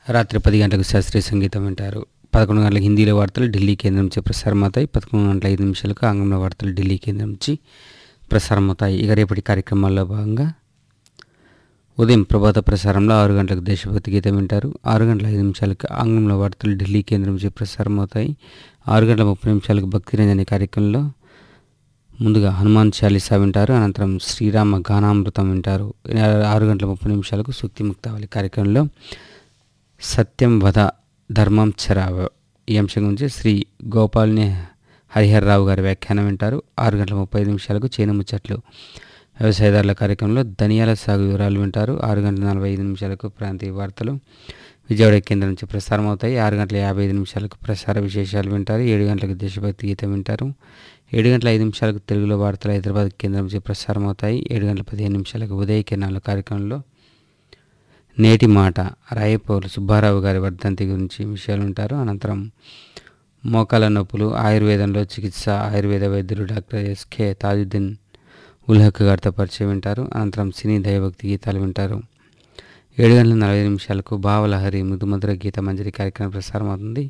రాత్రి పది గంటలకు శాస్త్రీయ సంగీతం వింటారు పదకొండు గంటలకు హిందీలో వార్తలు ఢిల్లీ కేంద్రం నుంచి ప్రసారమవుతాయి పదకొండు గంటల ఐదు నిమిషాలకు ఆంగ్లంలో వార్తలు ఢిల్లీ కేంద్రం నుంచి ప్రసారమవుతాయి ఇక రేపటి కార్యక్రమాల్లో భాగంగా ఉదయం ప్రభాత ప్రసారంలో ఆరు గంటలకు దేశభక్తి గీతం వింటారు ఆరు గంటల ఐదు నిమిషాలకు ఆంగ్లంలో వార్తలు ఢిల్లీ కేంద్రం నుంచి ప్రసారమవుతాయి ఆరు గంటల ముప్పై నిమిషాలకు భక్తి రంజని కార్యక్రమంలో ముందుగా హనుమాన్ చాలీసా వింటారు అనంతరం శ్రీరామ గానామృతం వింటారు ఆరు గంటల ముప్పై నిమిషాలకు సూక్తి ముక్తావళి కార్యక్రమంలో సత్యం వధ ధర్మం చరావ ఈ అంశం గురించి శ్రీ గోపాల్ని హరిహర్రావు గారి వ్యాఖ్యానం వింటారు ఆరు గంటల ముప్పై ఐదు నిమిషాలకు చేను ముచ్చట్లు వ్యవసాయదారుల కార్యక్రమంలో ధనియాల సాగు వివరాలు వింటారు ఆరు గంటల నలభై ఐదు నిమిషాలకు ప్రాంతీయ వార్తలు విజయవాడ కేంద్రం నుంచి ప్రసారం అవుతాయి ఆరు గంటల యాభై ఐదు నిమిషాలకు ప్రసార విశేషాలు వింటారు ఏడు గంటలకు దేశభక్తి గీతం వింటారు ఏడు గంటల ఐదు నిమిషాలకు తెలుగులో వార్తలు హైదరాబాద్ కేంద్రం నుంచి ప్రసారం అవుతాయి ఏడు గంటల పదిహేను నిమిషాలకు ఉదయ కిరణాల కార్యక్రమంలో నేటి మాట రాయపౌలు సుబ్బారావు గారి వర్ధంతి గురించి విషయాలు ఉంటారు అనంతరం మోకాల నొప్పులు ఆయుర్వేదంలో చికిత్స ఆయుర్వేద వైద్యులు డాక్టర్ ఎస్కే తాజుద్దీన్ ఉల్హక్ గారితో పరిచయం వింటారు అనంతరం సినీ దైవభక్తి గీతాలు వింటారు ఏడు గంటల నలభై నిమిషాలకు భావలహరి మృదుమధుర గీత మంజరి కార్యక్రమం ప్రసారం అవుతుంది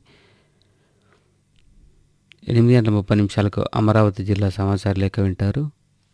ఎనిమిది గంటల ముప్పై నిమిషాలకు అమరావతి జిల్లా సమాచార లేఖ వింటారు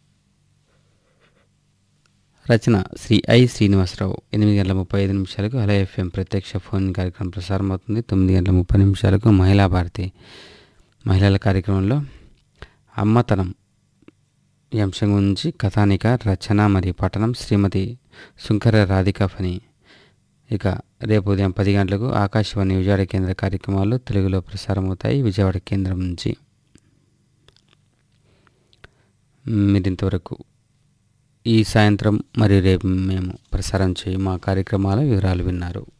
రచన శ్రీ ఐ శ్రీనివాసరావు ఎనిమిది గంటల ముప్పై ఐదు నిమిషాలకు హలో ఎఫ్ఎం ప్రత్యక్ష ఫోన్ కార్యక్రమం ప్రసారం అవుతుంది తొమ్మిది గంటల ముప్పై నిమిషాలకు మహిళా భారతి మహిళల కార్యక్రమంలో అమ్మతనం ఈ అంశం గురించి కథానిక రచన మరియు పఠనం శ్రీమతి శుంకర రాధిక ఫని ఇక రేపు ఉదయం పది గంటలకు ఆకాశవాణి విజయవాడ కేంద్ర కార్యక్రమాలు తెలుగులో ప్రసారం అవుతాయి విజయవాడ కేంద్రం నుంచి మీరింతవరకు ఈ సాయంత్రం మరియు రేపు మేము ప్రసారం చేయ మా కార్యక్రమాల వివరాలు విన్నారు